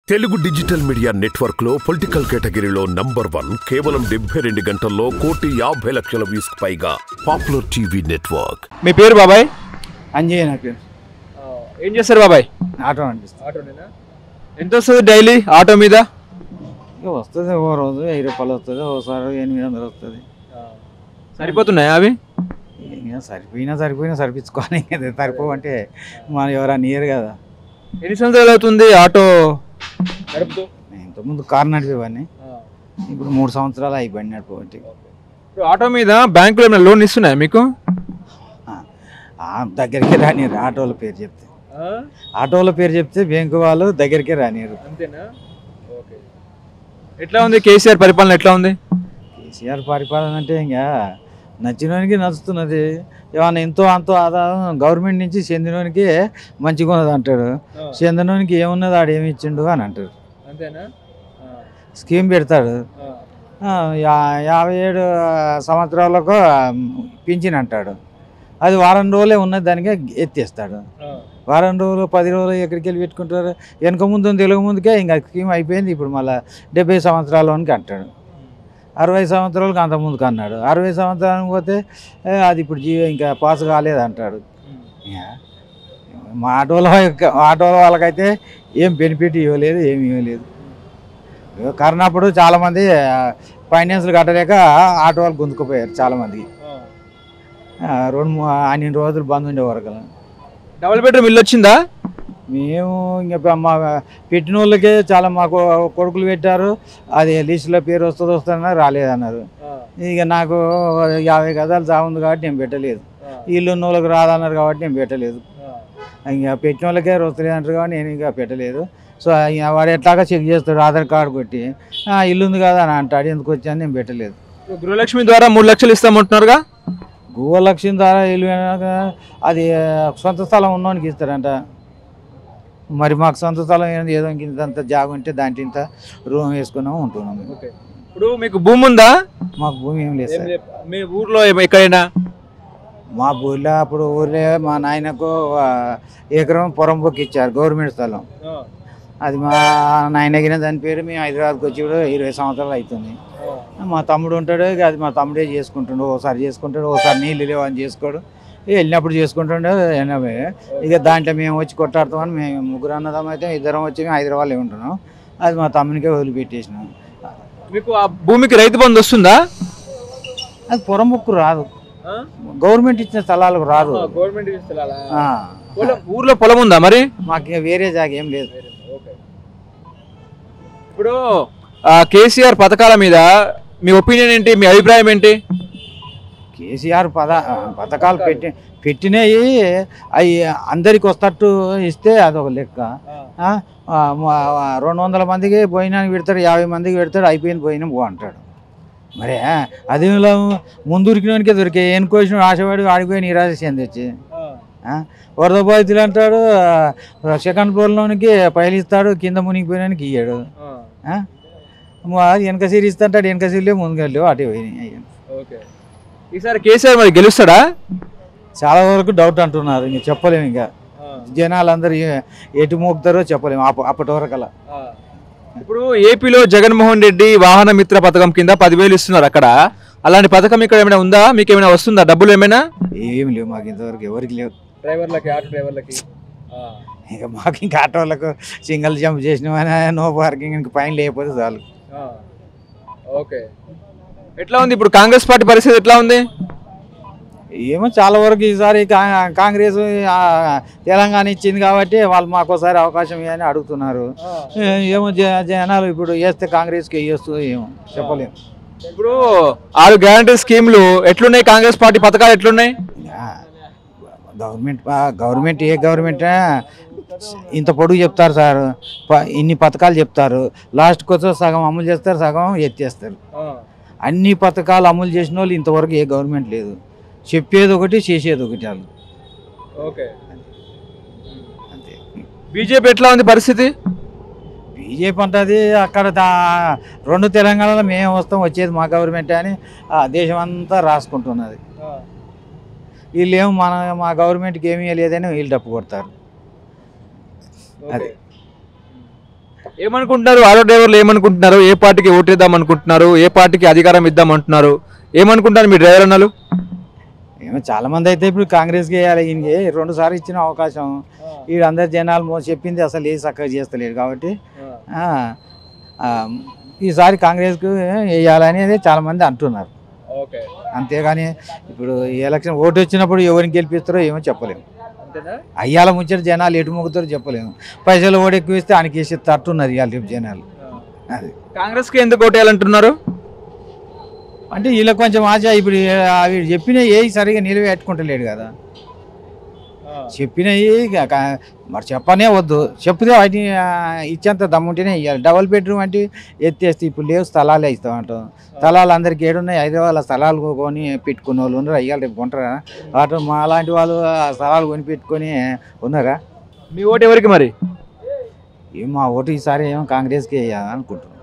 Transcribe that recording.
Telugu digital media network లో political కేటగిరీలో number one కేవలం డెబ్బై రెండు గంటల్లో కోటి యాభై లక్షల వ్యూస్ పైగా పాపులర్ టీవీ నెట్వర్క్ మీ పేరు బాబాయ్ అంజయ్య నా పేరు ఏం చేస్తారు బాబాయ్ ఆటో అనిపిస్తుంది ఆటోనేనా ఎంత వస్తుంది డైలీ ఆటో మీద ఇక వస్తుంది ఓ రోజు వెయ్యి రూపాయలు వస్తుంది ఓసారి ఎనిమిది వందలు వస్తుంది సరిపోతున్నాయా అవి ఇక సరిపోయినా సరిపోయినా సరిపించుకోవాలి కదా సరిపోవంటే మనం ఎవరైనా నియర్ కదా ఎన్ని సంవత్సరాలు అవుతుంది ఆటో నడుపుతూ నేను ఇంతకుముందు కారు నడిపేవాడిని ఇప్పుడు మూడు సంవత్సరాలు అయి బండి నడిపోబట్టి ఇప్పుడు ఆటో మీద బ్యాంకులో ఏమైనా లోన్ ఇస్తున్నాయా మీకు దగ్గరికి రానియరు ఆటోల పేరు చెప్తే ఆటోల పేరు చెప్తే బ్యాంకు వాళ్ళు దగ్గరికే రానియరు అంతేనా ఓకే ఎట్లా ఉంది కేసీఆర్ పరిపాలన ఎట్లా ఉంది కేసీఆర్ పరిపాలన అంటే ఇంకా నచ్చినోనికి నచ్చుతున్నది ఏమన్నా ఎంతో అంతో ఆదాయం గవర్నమెంట్ నుంచి చెందినోనికి మంచిగా ఉన్నది అంటాడు చెందినోనికి ఏమున్నది ఆడు ఏమి ఇచ్చిండు అని అంటాడు అంతేనా స్కీమ్ పెడతాడు ఆ, యా- యాభై ఏడు సంవత్సరాలకు పింఛన్ అంటాడు అది వారం రోజులే ఉన్నది దానికే ఎత్తేస్తాడు వారం రోజులు పది రోజులు ఎక్కడికి వెళ్ళి పెట్టుకుంటారు వెనక ముందు తెలుగు ముందుకే ఇంకా స్కీమ్ అయిపోయింది ఇప్పుడు మళ్ళీ డెబ్బై సంవత్సరాలకి అంటాడు అరవై సంవత్సరాలకు అంత ముందుకు అన్నాడు అరవై సంవత్సరానికి పోతే ఏ, అది ఇప్పుడు జీ ఇంకా పాస్ కాలేదు అంటాడు ఇక మా ఆటోల యొక్క- ఆటోల వాళ్ళకైతే ఏం బెనిఫిట్ ఇవ్వలేదు ఏమి ఇవ్వలేదు ఇక కరోనా అప్పుడు చాలామంది ఫైనాన్స్లు కట్టలేక ఆటో వాళ్ళు గుంజుకుపోయారు చాలామందికి ఆ, రెండు మూ- అన్ని రోజులు బంద్ ఉండేవారు కదా డబుల్ బెడ్రూమ్ ఇల్లు వచ్చిందా మేము ఇంకా మా పెట్టిన వాళ్ళకే చాలా మాకు కొడుకులు పెట్టారు అది లిస్టులో పేరు వస్తుంది వస్తుందన్నారు రాలేదన్నారు ఇక నాకు యాభై గదాలు చావుంది కాబట్టి నేను పెట్టలేదు ఇల్లు ఉన్న వాళ్ళకి రాదన్నారు కాబట్టి నేను పెట్టలేదు ఇంకా పెట్టిన వాళ్ళకే వస్తలేదు అంటారు కాబట్టి నేను ఇంకా పెట్టలేదు సో ఇక వాడు ఎట్లాగా చెక్ చేస్తాడు ఆధార్ కార్డు కొట్టి "ఆ, ఇల్లు ఉంది కదా అని అంటాడు ఎందుకు వచ్చాను నేను పెట్టలేదు ఇప్పుడు గృహలక్ష్మి ద్వారా మూడు లక్షలు ఇస్తామంటున్నారుగా గోలక్ష్యం ద్వారా ఇల్లు అయినాక అది ఆ, సొంత స్థలం ఉన్నోనికి ఇస్తారంట మరి మాకు సొంత స్థలం ఏంది ఏదో ఇంత జాగ ఉంటే దాంట్లో ఇంత రూమ్ వేసుకున్నాం ఉంటున్నాం మేము. ఇప్పుడు మీకు భూమి ఉందా మాకు భూమి ఏం లేదు సార్ మీ ఊర్లో ఏమ- ఎక్కడైనా మా ఊళ్ళో అప్పుడు ఊళ్ళో మా నాయనకు ఆ, ఎకరం పొరంబొక్కి ఇచ్చారు గవర్నమెంట్ స్థలం అది మా నాయనగిన దాని పేరు మేము హైదరాబాద్కి వచ్చి కూడా ఇరవై సంవత్సరాలు అవుతుంది మా తమ్ముడు ఉంటాడు ఇక అది మా తమ్ముడే చేసుకుంటుండు ఓసారి చేసుకుంటాడు ఓసారి నీళ్ళు లేవు అని చేసుకోడు ఇక వెళ్ళినప్పుడు చేసుకుంటుండే ఎనభై ఇక దాంట్లో మేము వచ్చి కొట్టాడుతామని మేము ముగ్గురు అన్నదం అయితే ఇద్దరం వచ్చి మేము హైదరాబాద్లో ఉంటున్నాం అది మా తమ్మునికే వదిలిపెట్టేసినాం మీకు ఆ భూమికి రైతు బంధు వస్తుందా అది పొరంబొక్కు రాదు గవర్నమెంట్ ఇచ్చిన స్థలాలకు రాదు గవర్నమెంట్ ఆ. ఊర్లో పొలం ఉందా మరి మాకు ఇక వేరే జాగ ఏం లేదు ఇప్పుడు ఆ, కేసీఆర్ పథకాల మీద మీ ఒపీనియన్ ఏంటి మీ అభిప్రాయం ఏంటి కేసీఆర్ పద పథకాలు పెట్టి పెట్టినవి అవి అందరికి వస్తట్టు ఇస్తే అదొక లెక్క ఆ, ఆ, మా- ఆ, రెండు వందల మందికి పోయినా పెడతాడు యాభై మందికి పెడతాడు అయిపోయింది పోయినా పో అంటాడు మరి అది ముందురికినోనికే దొరికే ఎన్నుకోసిన ఆశపడి ఆడిపోయి నిరాశ చెందొచ్చి వరద బాధితులు అంటాడు ఆ, సెకండ్ ఫ్లోర్లోనికి పైలు ఇస్తాడు కింద మునిగిపోయినానికి ఇయ్యాడు ఆ? మా వెనక సిరి ఇస్తాంటాడు వెనక సిరిలే ముందుకు వెళ్ళి అటు పోయినాయి ఈసారి కేసీఆర్ మరి గెలుస్తాడా చాలా వరకు డౌట్ అంటున్నారు ఇంక చెప్పలేము ఇంకా జనాలందరూ ఏ- ఎటు మోపుతారో చెప్పలేము అప్ప అప్పటి వరకు అలా ఇప్పుడు ఏపీలో జగన్మోహన్ రెడ్డి వాహన మిత్ర పథకం కింద పదివేలు ఇస్తున్నారు అక్కడ అలాంటి పథకం ఇక్కడ ఏమైనా ఉందా మీకు ఏమైనా వస్తుందా డబ్బులు ఏమైనా ఏమి లేవు మాకు ఇంతవరకు ఎవరికి లేవు డ్రైవర్లకి ఆటో డ్రైవర్లకి ఇక మాకు ఇంకా ఆటోలకు సింగిల్ జంప్ చేసినామని నో పార్కింగ్ ఇంక పైన లేకపోతే చాలు ఓకే ఎట్లా ఉంది ఇప్పుడు కాంగ్రెస్ పార్టీ పరిస్థితి ఎట్లా ఉంది ఏమో చాలా వరకు ఈసారి కా- కాంగ్రెస్ ఆ, తెలంగాణ ఇచ్చింది కాబట్టి వాళ్ళు మాకు ఒకసారి అవకాశం ఇవ్వని అడుగుతున్నారు ఏ- ఏమో జ- జనాలు ఇప్పుడు వేస్తే కాంగ్రెస్కి వేస్తూ ఏమో చెప్పలేము ఇప్పుడు ఆరు గ్యారంటీ స్కీమ్లు ఎట్లున్నాయి కాంగ్రెస్ పార్టీ పథకాలు ఎట్లున్నాయి ఇంకా గవర్నమెంట్ ప- గవర్నమెంట్ ఏ గవర్నమెంట్ ఇంత పొడుగు చెప్తారు సార్ ప- ఇన్ని పథకాలు చెప్తారు లాస్ట్కి వచ్చి సగం అమలు చేస్తారు సగం ఎత్తేస్తారు అన్ని పథకాలు అమలు చేసిన వాళ్ళు ఇంతవరకు ఏ గవర్నమెంట్ లేదు చెప్పేది ఒకటి చేసేది ఒకటి వాళ్ళు ఓకే అంతే బీజేపీ ఎట్లా ఉంది పరిస్థితి బీజేపీ అంటది అక్కడ దా- రెండు తెలంగాణలో మేము వస్తాం వచ్చేది మా గవర్నమెంట్ అని ఆ దేశం అంతా రాసుకుంటున్నది వీళ్ళు ఏమో మన మా గవర్నమెంట్కి ఏమీ లేదని వీళ్ళు డప్పు కొడతారు అదే ఏమనుకుంటున్నారు ఆటో డ్రైవర్లు ఏమనుకుంటున్నారు ఏ పార్టీకి ఓటేద్దాం అనుకుంటున్నారు ఏ పార్టీకి అధికారం ఇద్దాం అంటున్నారు ఏమనుకుంటున్నారు మీ డ్రైవర్ అన్నలు ఏమో చాలా మంది అయితే ఇప్పుడు కాంగ్రెస్కి వేయాలి ఈయనకి రెండు సార్లు ఇచ్చిన అవకాశం ఈడు అందరు జనాలు మో చెప్పింది అసలు ఏ చక్కగా చేస్తలేడు కాబట్టి ఆ, ఆ, ఈసారి కాంగ్రెస్కు వేయాలని చాలా మంది అంటున్నారు ఓకే అంతేగాని ఇప్పుడు ఈ ఎలక్షన్ ఓటు వచ్చినప్పుడు ఎవరిని గెలిపిస్తారో ఏమో చెప్పలేము అయ్యాల ముంచట జనాలు ఎటు మొక్కుతారో చెప్పలేము పైసలు ఓడి ఎక్కువ ఇస్తే ఆయనకి వేసి తట్టున్నారు ఇవాళ రేపు జనాలు అది కాంగ్రెస్కి ఎందుకు ఓటేయాలంటున్నారు అంటే వీళ్ళకి కొంచెం ఆశ ఇప్పుడు ఏ- అవి చెప్పిన ఏ సరిగా నిలబెట్టుకుంటలేడు కదా చెప్పినవి ఇక కా- మరి చెప్పనే వద్దు చెప్తే వాటిని ఆ, ఇచ్చేంత దమ్ముంటేనే ఇవ్వాలి డబుల్ బెడ్రూమ్ అంటే ఎత్తేస్తే ఇప్పుడు లేవు స్థలాలే ఇస్తామంటాం స్థలాలు అందరికి ఏడున్నాయి హైదరాబాద్లో స్థలాలు కొని పెట్టుకున్న వాళ్ళు ఉన్నారు అయ్యాలి రేపు కొంటారా వాటి మా లాంటి వాళ్ళు ఆ స్థలాలు కొని పెట్టుకొని ఉన్నారా మీ ఓటు ఎవరికి మరి ఏం మా ఓటు ఈసారి ఏమో కాంగ్రెస్కి వేయాలి అనుకుంటున్నాం